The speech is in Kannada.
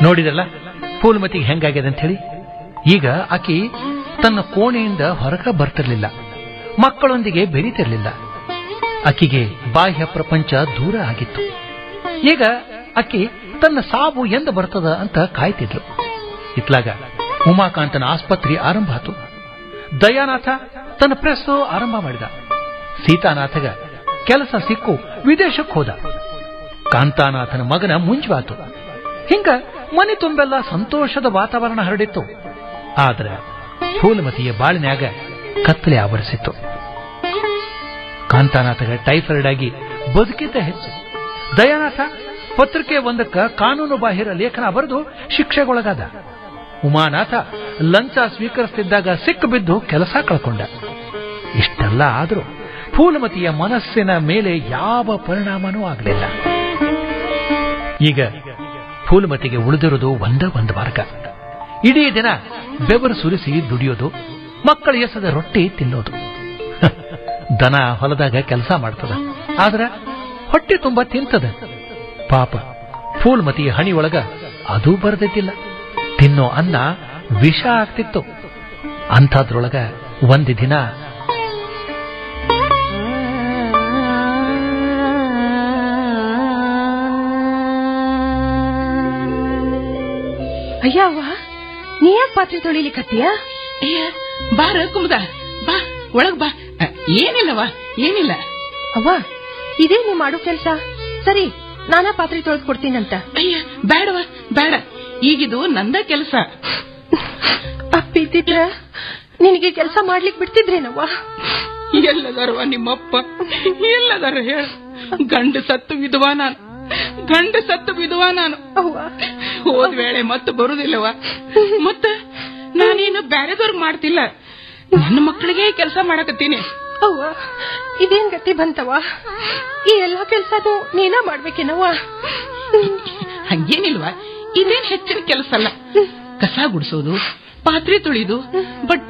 ನೋಡಿದಲ್ಲ ಫೂಲ್ಮತಿಗೆ ಹೆಂಗಾಗ್ಯದ ಅಂತ ಹೇಳಿ ಈಗ ಆಕಿ ತನ್ನ ಕೋಣೆಯಿಂದ ಹೊರಗ ಬರ್ತಿರ್ಲಿಲ್ಲ ಮಕ್ಕಳೊಂದಿಗೆ ಬೆರೀತಿರ್ಲಿಲ್ಲ ಆಕಿಗೆ ಬಾಹ್ಯ ಪ್ರಪಂಚ ದೂರ ಆಗಿತ್ತು ಈಗ ಅಕ್ಕಿ ತನ್ನ ಸಾವು ಎಂದ ಬರ್ತದ ಅಂತ ಕಾಯ್ತಿದ್ಲು ಇತ್ಲಾಗ ಉಮಾಕಾಂತನ ಆಸ್ಪತ್ರೆ ಆರಂಭ ಆತು ದಯಾನಾಥ ತನ್ನ ಪ್ರೆಸ್ ಆರಂಭ ಮಾಡಿದ ಸೀತಾನಾಥಗ ಕೆಲಸ ಸಿಕ್ಕು ವಿದೇಶಕ್ಕೆ ಹೋದ ಕಾಂತಾನಾಥನ ಮಗನ ಮುಂಜವಾತು ಹಿಂಗ ಮನೆ ತುಂಬೆಲ್ಲ ಸಂತೋಷದ ವಾತಾವರಣ ಹರಡಿತ್ತು ಆದ್ರೆ ಫೂಲಮತಿಯ ಬಾಳಿನ್ಯಾಗ ಕತ್ತಲೆ ಆವರಿಸಿತ್ತು ಕಾಂತಾನಾಥಗ ಟೈಫಾಯ್ಡ್ ಆಗಿ ಬದುಕಿದ್ದ ಹೆಚ್ಚು ದಯಾನಾಥ ಪತ್ರಿಕೆ ಒಂದಕ್ಕ ಕಾನೂನು ಬಾಹಿರ ಲೇಖನ ಬರೆದು ಶಿಕ್ಷೆಗೊಳಗಾದ ಉಮಾನಾಥ ಲಂಚ ಸ್ವೀಕರಿಸುತ್ತಿದ್ದಾಗ ಸಿಕ್ಕು ಬಿದ್ದು ಕೆಲಸ ಕಳ್ಕೊಂಡ ಇಷ್ಟೆಲ್ಲ ಆದರೂ ಫೂಲಮತಿಯ ಮನಸ್ಸಿನ ಮೇಲೆ ಯಾವ ಪರಿಣಾಮನೂ ಆಗಲಿಲ್ಲ ಈಗ ಫೂಲಮತಿಗೆ ಉಳಿದಿರೋದು ಒಂದೇ ಒಂದು ಮಾರ್ಗ ಇಡೀ ದಿನ ಬೆವರು ಸುರಿಸಿ ದುಡಿಯೋದು ಮಕ್ಕಳ ಎಸದ ರೊಟ್ಟಿ ತಿನ್ನೋದು ದನ ಹೊಲದಾಗ ಕೆಲಸ ಮಾಡ್ತದ ಆದ್ರ ಹೊಟ್ಟೆ ತುಂಬಾ ತಿಂತದ ಪಾಪ ಫೂಲ್ಮತಿಯ ಹಣಿಯೊಳಗ ಅದೂ ಬರದಿದ್ದಿಲ್ಲ ತಿನ್ನೋ ಅನ್ನ ವಿಷ ಆಗ್ತಿತ್ತು ಅಂಥದ್ರೊಳಗ ಒಂದು ದಿನ ಅಯ್ಯವ್ವ ನೀ ಯಾಕೆ ಪಾತ್ರೆ ತೊಳಿಲಿಕತ್ತೀಯ ಅಯ್ಯ ಬಾರ ಕುಮದ ಬಾ ಒಳಗ್ ಬಾ ಅ, ಏನಿಲ್ಲವಾ ಏನಿಲ್ಲ ಅವ್ವ ಇದೇ ನೀ ಮಾಡೋ ಕೆಲ್ಸ ಸರಿ ನಾನಾ ಪಾತ್ರೆ ತೊಳೆದು ಕೊಡ್ತೀನಂತ ಅಯ್ಯ ಬೇಡವ ಬೇಡ ಈಗಿದು ನಂದ ಕೆಲಸ ಅಪ್ಪ ಇದ್ದಿದ್ರ ನಿನಗೆ ಕೆಲಸ ಮಾಡ್ಲಿಕ್ ಬಿಡ್ತಿದ್ರೇನವ್ವ ಎಲ್ಲದಾರವ ನಿಮ್ಮಪ್ಪ ಎಲ್ಲದಾರ ಹೇಳ ಗಂಡ ಸತ್ತು ವಿಧವಾ ನಾನು ಗಂಡ ಸತ್ತು ವಿಧವಾ ನಾನು ಅವ್ವ ಹೋದ್ ವೇಳೆ ಮತ್ತೆ ಬರುದಿಲ್ಲವ ಮತ್ತ ನಾನೇನು ಬ್ಯಾರೆದವ್ರಿಗೆ ಮಾಡ್ತಿಲ್ಲ ನನ್ನ ಮಕ್ಕಳಿಗೆ ಕೆಲಸ ಮಾಡಕತ್ತೀನಿ ಅವ್ವ ಇದೇನ್ ಗತಿ ಬಂತವ ಈ ಎಲ್ಲಾ ಕೆಲ್ಸನೂ ನೀನ ಮಾಡ್ಬೇಕೇನವ್ವ ಹಂಗೇನಿಲ್ವಾ ಇದೇನ್ ಹೆಚ್ಚಿನ ಕೆಲಸ ಅಲ್ಲ ಕಸ ಗುಡಿಸೋದು ಪಾತ್ರೆ ತೊಳಿದು ಬಟ್ಟೆ